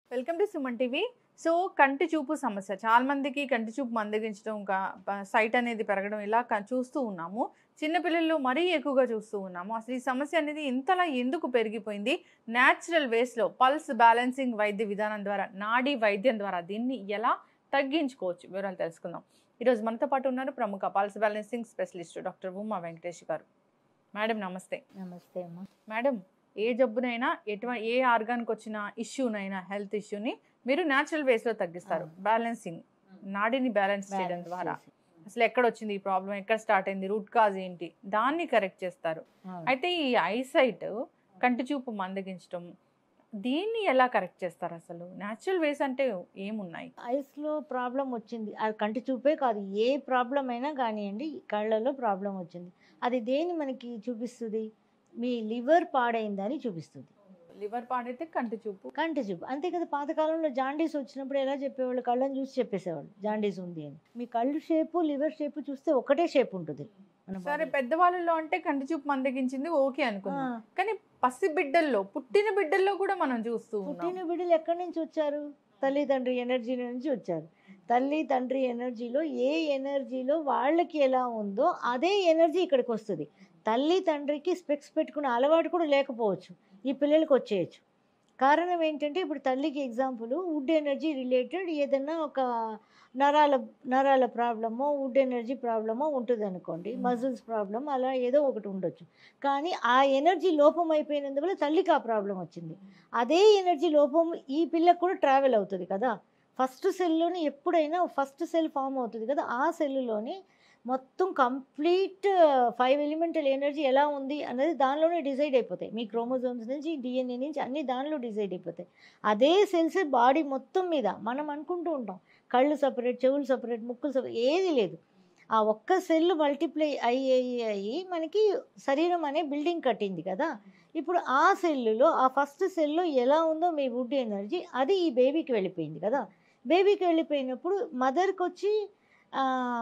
Welcome to Suman TV so కంటి చూపు సమస్య చాలా మందికి కంటి చూపు మందగించడం ఇంకా సైట్ అనేది పెరగడం ఇలా క- చూస్తూ ఉన్నాము చిన్నపిల్లల్లో మరీ ఎక్కువగా చూస్తూ ఉన్నాము అసలు ఈ సమస్య అనేది ఇంతలా ఎందుకు పెరిగిపోయింది న్యాచురల్ వేస్లో పల్స్ బ్యాలెన్సింగ్ వైద్య విధానం ద్వారా నాడీ వైద్యం ద్వారా దీన్ని ఎలా తగ్గించుకోవచ్చు వివరాలు తెలుసుకుందాం ఈరోజు మనతో పాటు ఉన్నారు ప్రముఖ pulse balancing specialist doctor Uma Venkatesh గారు మేడం నమస్తే నమస్తే అమ్మా మేడం ఏ జబ్బునైనా ఎటువంటి ఏ ఆర్గాన్కి వచ్చిన ఇష్యూనైనా హెల్త్ ఇష్యూని మీరు న్యాచురల్ వేస్లో తగ్గిస్తారు అవును. బ్యాలెన్సింగ్ నాడిని బ్యాలెన్స్ చేయడం Balance ద్వారా చేసి. అసలు ఎక్కడ వచ్చింది ఈ ప్రాబ్లం ఎక్కడ స్టార్ట్ అయింది రూట్ కాజ్ ఏంటి దాన్ని కరెక్ట్ చేస్తారు అవును. అయితే ఈ ఐసైట్ కంటి చూపు మందగించడం దీన్ని ఎలా కరెక్ట్ చేస్తారు అసలు న్యాచురల్ వేస్ అంటే ఏమున్నాయి ఐస్ లో ప్రాబ్లం వచ్చింది అది కంటి చూపే కాదు ఏ ప్రాబ్లం అయినా కానివ్వండి కళ్ళలో ప్రాబ్లం వచ్చింది అది దేని మనకి చూపిస్తుంది మీ లివర్ పాడైందని చూపిస్తుంది లివర్ పాడైతే కంటి చూపు కంటి చూపు అంతే కదా పాతకాలంలో జాండీస్ వచ్చినప్పుడు ఎలా చెప్పేవాళ్ళు కళ్ళని చూసి చెప్పేసేవాళ్ళు జాండీస్ ఉంది అని మీ కళ్ళు షేపు లివర్ షేపు చూస్తే ఒకటే షేప్ ఉంటుంది మన సరే body. పెద్దవాళ్ళలో అంటే కంటి చూపు మందగించింది ఓకే ఆ, అనుకున్నాం కానీ పసి బిడ్డల్లో పుట్టిన బిడ్డల్లో కూడా మనం చూస్తూ ఉన్నాం పుట్టిన బిడ్డలు ఎక్కడి నుంచి వచ్చారు తల్లి తండ్రి ఎనర్జీ నుంచి వచ్చారు తల్లి తండ్రి ఎనర్జీలో ఏ ఎనర్జీలో వాళ్ళకి ఎలా ఉందో అదే ఎనర్జీ ఇక్కడికి వస్తుంది తల్లి తండ్రికి స్పెక్స్ పెట్టుకునే అలవాటు కూడా లేకపోవచ్చు ఈ పిల్లలకి వచ్చేయచ్చు కారణం ఏంటంటే ఇప్పుడు తల్లికి ఎగ్జాంపుల్ వుడ్ ఎనర్జీ రిలేటెడ్ ఏదన్నా ఒక నరాల నరాల ప్రాబ్లమో వుడ్ ఎనర్జీ ప్రాబ్లమో ఉంటుంది అనుకోండి Hmm. మజిల్స్ ప్రాబ్లం అలా ఏదో ఒకటి ఉండొచ్చు కానీ ఆ ఎనర్జీ లోపం అయిపోయినందువల్ల తల్లికి ఆ ప్రాబ్లం వచ్చింది అదే ఎనర్జీ లోపం ఈ పిల్లకు కూడా ట్రావెల్ అవుతుంది కదా ఫస్ట్ సెల్లోని ఎప్పుడైనా ఫస్ట్ సెల్ ఫామ్ అవుతుంది కదా ఆ సెల్లులోని మొత్తం కంప్లీట్ ఫైవ్ ఎలిమెంటల్ ఎనర్జీ ఎలా ఉంది అనేది దానిలోనే డిసైడ్ అయిపోతాయి మీ క్రోమోజోమ్స్ నుంచి డిఎన్ఏ నుంచి అన్ని దానిలో డిసైడ్ అయిపోతాయి అదే సెల్స్ బాడీ మొత్తం మీద మనం అనుకుంటూ ఉంటాం కళ్ళు సపరేట్ చెవులు సపరేట్ ముక్కులు సపరేట్ ఏది లేదు ఆ ఒక్క సెల్ మల్టిప్లై అయ్యి అయ్యి అయ్యి మనకి శరీరం అనే బిల్డింగ్ కట్టింది కదా ఇప్పుడు ఆ సెల్లులో ఆ ఫస్ట్ సెల్లో ఎలా ఉందో మీ వుడ్ ఎనర్జీ అది ఈ బేబీకి వెళ్ళిపోయింది కదా బేబీకి వెళ్ళిపోయినప్పుడు మదర్కి వచ్చి ఆ,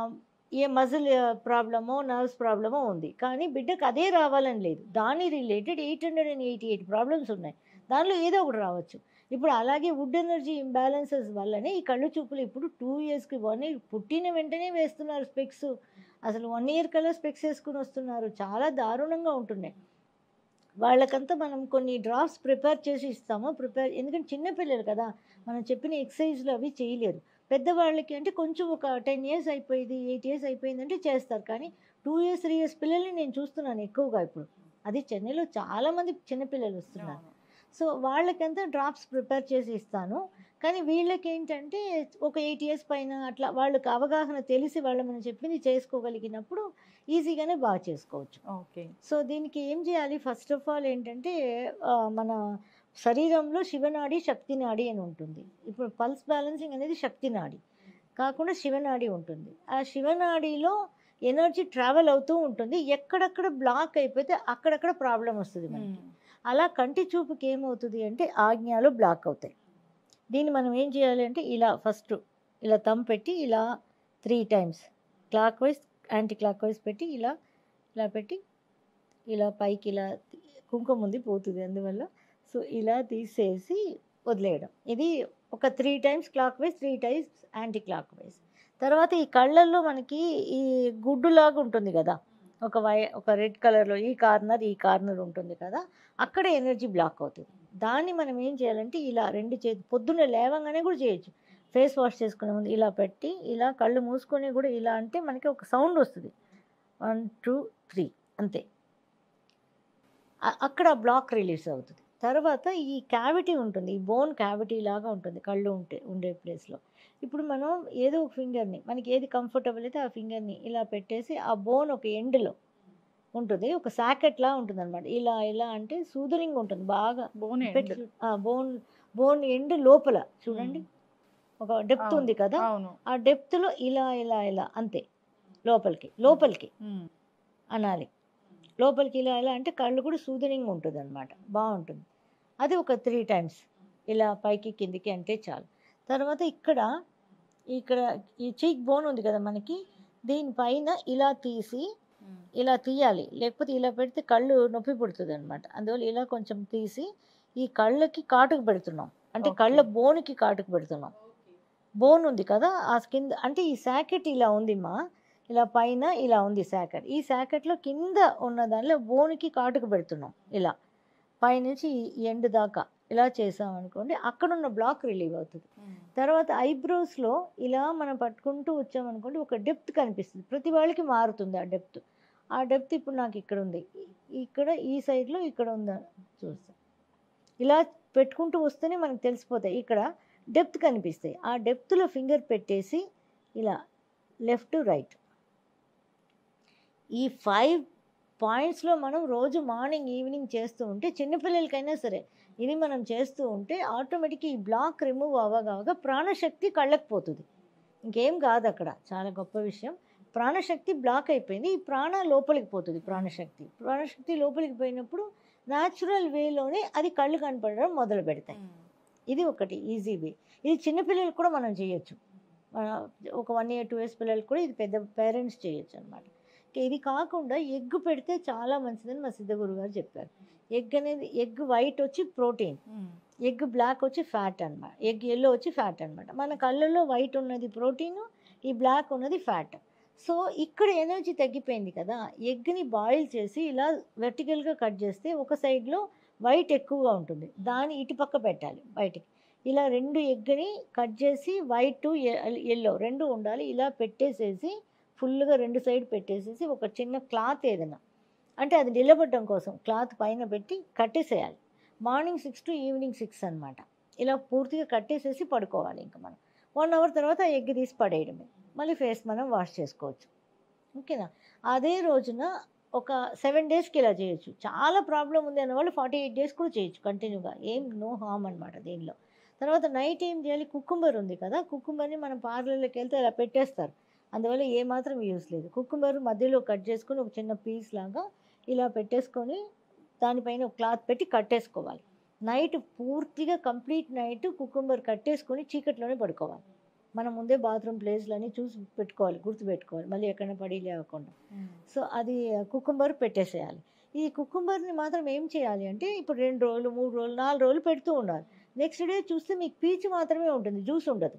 ఏ మజిల్ ప్రాబ్లమో నర్వ్స్ ప్రాబ్లమో ఉంది కానీ బిడ్డకు అదే రావాలని లేదు దాని related eight hundred and eighty eight problems ఉన్నాయి దానిలో ఏదో ఒకటి రావచ్చు ఇప్పుడు అలాగే వుడ్ ఎనర్జీ ఇంబ్యాలెన్సెస్ వల్లనే ఈ కళ్ళు చూపులు ఇప్పుడు టూ ఇయర్స్కి వన్ ఇయర్ పుట్టిన వెంటనే వేస్తున్నారు స్పెక్స్ అసలు వన్ ఇయర్ కల్లా స్పెక్స్ వేసుకుని వస్తున్నారు చాలా దారుణంగా ఉంటున్నాయి వాళ్ళకంతా మనం కొన్ని డ్రాప్స్ ప్రిపేర్ చేసి ఇస్తాము ప్రిపేర్ ఎందుకంటే చిన్నపిల్లలు కదా మనం చెప్పిన ఎక్సర్సైజ్లు అవి చేయలేరు పెద్దవాళ్ళకి అంటే కొంచెం ఒక టెన్ ఇయర్స్ అయిపోయింది ఎయిట్ ఇయర్స్ అయిపోయిందంటే చేస్తారు కానీ టూ ఇయర్స్ త్రీ ఇయర్స్ పిల్లల్ని నేను చూస్తున్నాను ఎక్కువగా ఇప్పుడు అది చెన్నైలో చాలామంది చిన్నపిల్లలు వస్తున్నారు సో వాళ్ళకంతా డ్రాప్స్ ప్రిపేర్ చేసి ఇస్తాను కానీ వీళ్ళకి ఏంటంటే ఒక ఎయిట్ ఇయర్స్ పైన అట్లా వాళ్ళకి అవగాహన తెలిసి వాళ్ళు మనం చెప్పింది చేసుకోగలిగినప్పుడు ఈజీగానే బాగా చేసుకోవచ్చు ఓకే సో దీనికి ఏం చేయాలి ఫస్ట్ ఆఫ్ ఆల్ ఏంటంటే ఆ, మన శరీరంలో శివనాడి శక్తి నాడి అని ఉంటుంది ఇప్పుడు పల్స్ బ్యాలెన్సింగ్ అనేది శక్తి నాడి కాకుండా శివనాడి ఉంటుంది ఆ శివనాడిలో ఎనర్జీ ట్రావెల్ అవుతూ ఉంటుంది ఎక్కడెక్కడ బ్లాక్ అయిపోతే అక్కడక్కడ ప్రాబ్లం వస్తుంది మనకి అలా కంటి చూపుకి ఏమవుతుంది అంటే ఆజ్ఞాలు బ్లాక్ అవుతాయి దీన్ని మనం ఏం చేయాలి అంటే ఇలా ఫస్ట్ ఇలా తమ్ పెట్టి ఇలా three times clockwise anticlockwise పెట్టి ఇలా ఇలా పెట్టి ఇలా పైకి ఇలా తీ- కుంకుమ ఉంది పోతుంది అందువల్ల సో ఇలా తీసేసి వదిలేయడం ఇది ఒక three times clockwise three times anticlockwise తర్వాత ఈ కళ్ళల్లో మనకి ఈ గుడ్డులాగా ఉంటుంది కదా ఒక వై ఒక రెడ్ కలర్లో ఈ కార్నర్ ఈ కార్నర్ ఉంటుంది కదా అక్కడ ఎనర్జీ బ్లాక్ అవుతుంది దాన్ని మనం ఏం చేయాలంటే ఇలా రెండు చేతి పొద్దున్నే లేవంగానే కూడా చేయొచ్చు ఫేస్ వాష్ చేసుకునే ముందు ఇలా పెట్టి ఇలా కళ్ళు మూసుకొని కూడా ఇలా అంటే మనకి ఒక సౌండ్ వస్తుంది వన్ టూ త్రీ అంతే అ- అక్కడ బ్లాక్ రిలీజ్ అవుతుంది తర్వాత ఈ క్యావిటీ ఉంటుంది ఈ బోన్ క్యావిటీ లాగా ఉంటుంది కళ్ళు ఉంటే ఉండే ప్లేస్లో ఇప్పుడు మనం ఏదో ఒక ఫింగర్ని మనకి ఏది కంఫర్టబుల్ అయితే ఆ ఫింగర్ని ఇలా పెట్టేసి ఆ బోన్ ఒక ఎండ్లో ఉంటుంది ఒక సాకెట్లా ఉంటుంది అనమాట ఇలా ఇలా అంటే సూదరింగ్ ఉంటుంది బాగా బోనే పెట్టి చూ- ఆ, బోన్ బోన్ ఎండ్ లోపల చూడండి ఒక డెప్త్ అవును. ఉంది కదా అవును ఆ డెప్త్లో ఇలా ఇలా ఇలా అంతే లోపలికి లోపలికి ఉమ్. అనాలి లోపలికి ఇలా ఇలా అంటే కళ్ళు కూడా సూదరింగ్ ఉంటుంది అనమాట బాగుంటుంది అది ఒక త్రీ టైమ్స్ ఇలా పైకి కిందికి అంటే చాలు తర్వాత ఇక్కడ ఇక్కడ ఈ చీక్ బోన్ ఉంది కదా మనకి దీనిపైన ఇలా తీసి ఉమ్. ఇలా తీయాలి లేకపోతే ఇలా పెడితే కళ్ళు నొప్పి పుడుతుంది అనమాట అందువల్ల ఇలా కొంచెం తీసి ఈ కళ్ళకి కాటుకు పెడుతున్నాం అంటే Okay. కళ్ళ బోన్కి కాటుకు పెడుతున్నాం బోన్ ఉంది కదా ఆ కింద అంటే ఈ శాకెట్ ఇలా ఉంది మా ఇలా పైన ఇలా ఉంది శాకెట్ ఈ శాకెట్లో కింద ఉన్న దానిలో బోన్కి కాటుకు పెడుతున్నాం ఇలా పైనుంచి ఈ ఎండ్ దాకా ఇలా చేసామనుకోండి అక్కడ ఉన్న బ్లాక్ రిలీవ్ అవుతుంది తర్వాత ఐబ్రోస్లో ఇలా మనం పట్టుకుంటూ వచ్చామనుకోండి ఒక డెప్త్ కనిపిస్తుంది ప్రతి వాళ్ళకి మారుతుంది ఆ డెప్త్ ఆ డెప్త్ ఇప్పుడు నాకు ఇక్కడ ఉంది ఇక్కడ ఈ సైడ్లో ఇక్కడ ఉందా చూస్తాం ఇలా పెట్టుకుంటూ వస్తేనే మనకు తెలిసిపోతాయి ఇక్కడ డెప్త్ కనిపిస్తాయి ఆ డెప్త్లో ఫింగర్ పెట్టేసి ఇలా లెఫ్ట్ రైట్ ఈ ఫైవ్ పాయింట్స్లో మనం రోజు మార్నింగ్ ఈవినింగ్ చేస్తూ ఉంటే చిన్నపిల్లలకైనా సరే ఇది మనం చేస్తూ ఉంటే ఆటోమేటిక్ ఈ బ్లాక్ రిమూవ్ అవ్వగా ప్రాణశక్తి కళ్ళకు పోతుంది ఇంకేం కాదు అక్కడ చాలా గొప్ప విషయం ప్రాణశక్తి బ్లాక్ అయిపోయింది ఈ ప్రాణ లోపలికి పోతుంది ప్రాణశక్తి ప్రాణశక్తి లోపలికి పోయినప్పుడు న్యాచురల్ వేలోనే అది కళ్ళు కనపడడం మొదలు పెడతాయి ఇది ఒకటి ఈజీ వే ఇది చిన్నపిల్లలకు కూడా మనం చేయొచ్చు మన ఒక వన్ ఇయర్ టూ ఇయర్స్ పిల్లలకు కూడా ఇది పెద్ద పేరెంట్స్ చేయొచ్చు అనమాట ఇది కాకుండా ఎగ్ పెడితే చాలా మంచిదని మా సిద్ధగురు గారు చెప్పారు ఎగ్ అనేది ఎగ్ వైట్ వచ్చి ప్రోటీన్ ఎగ్ బ్లాక్ వచ్చి ఫ్యాట్ అన్నమాట ఎగ్ ఎల్లో వచ్చి ఫ్యాట్ అన్నమాట మన కళ్ళల్లో వైట్ ఉన్నది ప్రోటీన్ ఈ బ్లాక్ ఉన్నది ఫ్యాట్ సో ఇక్కడ ఎనర్జీ తగ్గిపోయింది కదా ఎగ్ని బాయిల్ చేసి ఇలా వెర్టికల్గా కట్ చేస్తే ఒక సైడ్లో వైట్ ఎక్కువగా ఉంటుంది దాన్ని ఇటు పక్క పెట్టాలి బయటికి ఇలా రెండు ఎగ్ని కట్ చేసి వైట్ ఎల్లో రెండు ఉండాలి ఇలా పెట్టేసేసి ఫుల్గా రెండు సైడ్ పెట్టేసేసి ఒక చిన్న క్లాత్ ఏదైనా అంటే అది నిలబడడం కోసం క్లాత్ పైన పెట్టి కట్టేసేయాలి morning six to evening six అనమాట ఇలా పూర్తిగా కట్టేసేసి పడుకోవాలి ఇంకా మనం వన్ అవర్ తర్వాత ఆ ఎగ్ తీసి పడేయడమే మళ్ళీ ఫేస్ మనం వాష్ చేసుకోవచ్చు ఓకేనా అదే రోజున ఒక సెవెన్ డేస్కి ఇలా చేయొచ్చు చాలా ప్రాబ్లం ఉంది అన్న వాళ్ళు ఫార్టీ ఎయిట్ డేస్ కూడా చేయొచ్చు కంటిన్యూగా ఏం నో హామ్ అనమాట దీనిలో తర్వాత నైట్ ఏం చేయాలి కుకుంబర్ ఉంది కదా కుకుంబర్ని మనం పార్లర్లోకి వెళ్తే అలా పెట్టేస్తారు అందువల్ల ఏమాత్రం యూస్ లేదు కుకుంబర్ మధ్యలో కట్ చేసుకొని ఒక చిన్న పీస్ లాగా ఇలా పెట్టేసుకొని దానిపైన ఒక క్లాత్ పెట్టి కట్టేసుకోవాలి నైట్ పూర్తిగా కంప్లీట్ నైట్ కుకుంబర్ కట్టేసుకొని చీకట్లోనే పడుకోవాలి మనం ముందే బాత్రూమ్ ప్లేస్లని చూసి పెట్టుకోవాలి గుర్తు పెట్టుకోవాలి మళ్ళీ ఎక్కడ పడి లేకుండా సో అది కుకుంబర్ పెట్టేసేయాలి ఈ కుకుంబర్ని మాత్రం ఏం చేయాలి అంటే ఇప్పుడు రెండు రోజులు మూడు రోజులు నాలుగు రోజులు పెడుతూ ఉండాలి నెక్స్ట్ డే చూస్తే మీకు పీచు మాత్రమే ఉంటుంది జ్యూస్ ఉండదు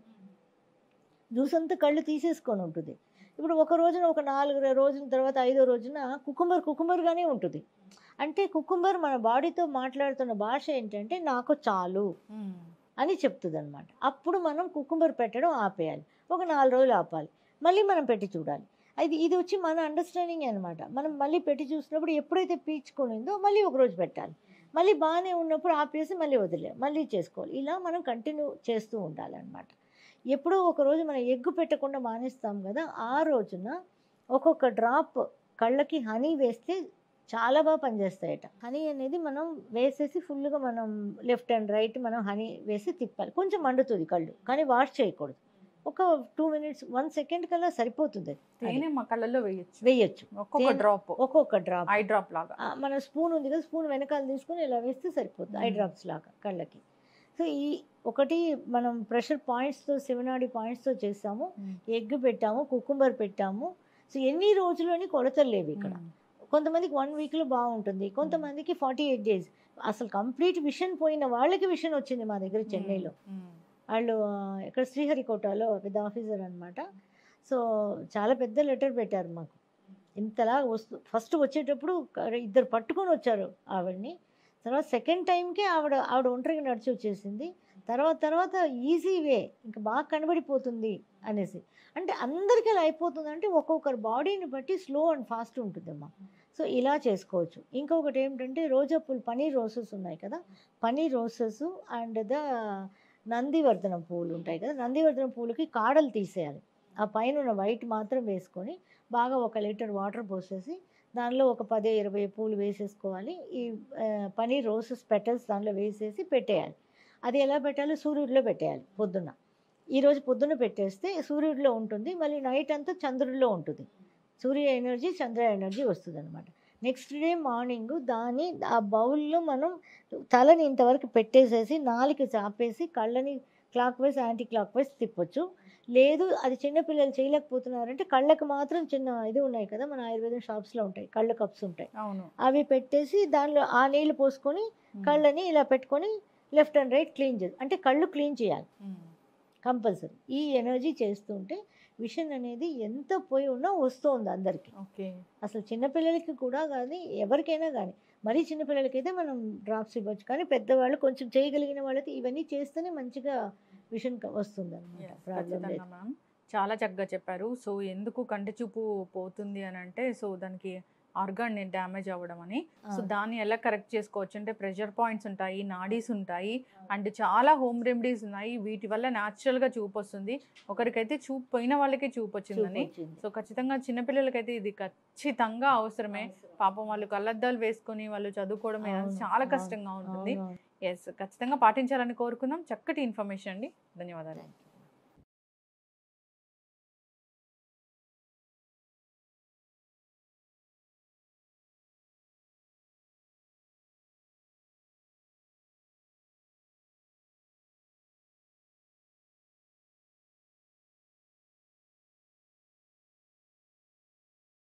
జ్యూస్ అంతా కళ్ళు తీసేసుకొని ఉంటుంది ఇప్పుడు ఒక రోజున ఒక నాలుగు రోజుల తర్వాత ఐదో రోజున కుకుంబర్ కుకుంబర్గానే ఉంటుంది అంటే కుకుంబర్ మన బాడీతో మాట్లాడుతున్న భాష ఏంటంటే నాకు చాలు అని చెప్తుంది అనమాట అప్పుడు మనం కుకుంబర్ పెట్టడం ఆపేయాలి ఒక నాలుగు రోజులు ఆపాలి మళ్ళీ మనం పెట్టి చూడాలి అది ఇది వచ్చి మన అండర్స్టాండింగ్ అనమాట మనం మళ్ళీ పెట్టి చూసినప్పుడు ఎప్పుడైతే పీల్చుకునిందో మళ్ళీ ఒక రోజు పెట్టాలి మళ్ళీ బాగానే ఉన్నప్పుడు ఆపేసి మళ్ళీ వదిలే మళ్ళీ చేసుకోవాలి ఇలా మనం కంటిన్యూ చేస్తూ ఉండాలన్నమాట ఎప్పుడో ఒక రోజు మనం ఎగ్గు పెట్టకుండా మానేస్తాం కదా ఆ రోజున ఒక్కొక్క డ్రాప్ కళ్ళకి హనీ వేస్తే చాలా బాగా పనిచేస్తాయట హనీ అనేది మనం వేసేసి ఫుల్గా మనం లెఫ్ట్ అండ్ రైట్ మనం హనీ వేసి తిప్పాలి కొంచెం మండుతుంది కళ్ళు కానీ వాష్ చేయకూడదు ఒక టూ మినిట్స్ వన్ సెకండ్ కల్లా సరిపోతుంది అది. తేనె మా కళ్ళల్లో వేయచ్చు వేయచ్చు ఒక్కొక్క తేనె- డ్రాప్ ఒక్కొక్క డ్రాప్ ఐ డ్రాప్ లాగా ఆ, మన స్పూన్ ఉంది కదా స్పూన్ వెనకాల తీసుకొని ఇలా వేస్తే సరిపోతుంది ఐ మ్మ్. డ్రాప్స్ లాగా కళ్ళకి సో ఈ ఒకటి మనం ప్రెషర్ పాయింట్స్తో సెవెనాడి పాయింట్స్తో చేసాము ఎగ్ పెట్టాము కుకుంబర్ పెట్టాము సో ఎన్ని రోజులని కొలతలు లేవు ఇక్కడ కొంతమందికి వన్ వీక్లో బాగుంటుంది కొంతమందికి ఫార్టీ ఎయిట్ డేస్ అసలు కంప్లీట్ విషన్ పోయిన వాళ్ళకి విషన్ వచ్చింది మా దగ్గర చెన్నైలో వాళ్ళు ఆ, ఇక్కడ శ్రీహరికోటలో పెద్ద ఆఫీసర్ అనమాట సో చాలా పెద్ద లెటర్ పెట్టారు మాకు ఇంతలా వస్తు ఫస్ట్ వచ్చేటప్పుడు క- ఇద్దరు పట్టుకొని వచ్చారు ఆవిడని తర్వాత సెకండ్ టైంకి ఆవిడ ఆవిడ ఒంటరిగా నడిచి వచ్చేసింది తర్వాత తర్వాత ఈజీ వే ఇంకా బాగా కనబడిపోతుంది అనేసి అంటే అందరికీ అలా అయిపోతుంది అంటే ఒక్కొక్కరు బాడీని బట్టి స్లో అండ్ ఫాస్ట్ ఉంటుందమ్మా సో ఇలా చేసుకోవచ్చు ఇంకొకటి ఏమిటంటే రోజా పూలు పనీర్ రోసెస్ ఉన్నాయి కదా పనీర్ రోసెస్ అండ్ ద నందివర్ధనం పువ్వులు ఉంటాయి కదా నందివర్ధనం పువ్వులకి కాడలు తీసేయాలి ఆ పైన ఉన్న వైట్ మాత్రం వేసుకొని బాగా ఒక లీటర్ వాటర్ పోసేసి దానిలో ఒక పది ఇరవై పూలు వేసేసుకోవాలి ఈ ఆ, పనీర్ రోసెస్ పెటల్స్ దానిలో వేసేసి పెట్టేయాలి అది ఎలా పెట్టాలో సూర్యుడిలో పెట్టేయాలి పొద్దున్న ఈరోజు పొద్దున్న పెట్టేస్తే సూర్యుడిలో ఉంటుంది మళ్ళీ నైట్ అంతా చంద్రుడిలో ఉంటుంది సూర్య ఎనర్జీ చంద్ర ఎనర్జీ వస్తుంది అనమాట నెక్స్ట్ డే మార్నింగ్ దాన్ని ఆ బౌల్లో మనం తలని ఇంతవరకు పెట్టేసేసి నాలుక చాపేసి కళ్ళని clockwise anticlockwise తిప్పొచ్చు లేదు అది చిన్నపిల్లలు చేయలేకపోతున్నారంటే కళ్ళకి మాత్రం చిన్న ఇది ఉన్నాయి కదా మన ఆయుర్వేదం షాప్స్లో ఉంటాయి కళ్ళ కప్స్ ఉంటాయి అవును అవి పెట్టేసి దానిలో ఆ నీళ్ళు పోసుకొని కళ్ళని ఇలా పెట్టుకొని లెఫ్ట్ అండ్ రైట్ క్లీన్ చేయాలి అంటే కళ్ళు క్లీన్ చేయాలి కంపల్సరీ ఈ ఎనర్జీ చేస్తుంటే విషన్ అనేది ఎంత పోయి ఉన్నా వస్తుంది అందరికీ ఓకే అసలు చిన్నపిల్లలకి కూడా కానీ ఎవరికైనా కానీ మరీ చిన్నపిల్లలకైతే మనం డ్రాప్స్ ఇవ్వచ్చు కానీ పెద్దవాళ్ళు కొంచెం చేయగలిగిన వాళ్ళకి ఇవన్నీ చేస్తేనే మంచిగా విషన్ వస్తుంది అనమాట ప్రాబ్లం లేదు ఖచ్చితంగా మ్యామ్ చాలా చక్కగా చెప్పారు సో ఎందుకు కంటి చూపు పోతుంది అని అంటే సో దానికి ఆర్గాన్ డ్యామేజ్ అవ్వడం అని సో దాన్ని ఎలా కరెక్ట్ చేసుకోవచ్చు అంటే ప్రెషర్ పాయింట్స్ ఉంటాయి నాడీస్ ఉంటాయి అండ్ చాలా హోమ్ రెమెడీస్ ఉన్నాయి వీటి వల్ల natural గా చూపు వస్తుంది ఒకరికైతే చూపు పోయిన వాళ్ళకి చూపు వచ్చిందని సో ఖచ్చితంగా చిన్నపిల్లలకైతే ఇది ఖచ్చితంగా అవసరమే పాపం వాళ్ళు కళ్ళద్దాలు వేసుకొని వాళ్ళు చదువుకోవడం అనేది అవును, చాలా అవును, కష్టంగా ఉంటుంది అవును ఎస్ ఖచ్చితంగా పాటించాలని కోరుకుందాం చక్కటి ఇన్ఫర్మేషన్ అండి ధన్యవాదాలు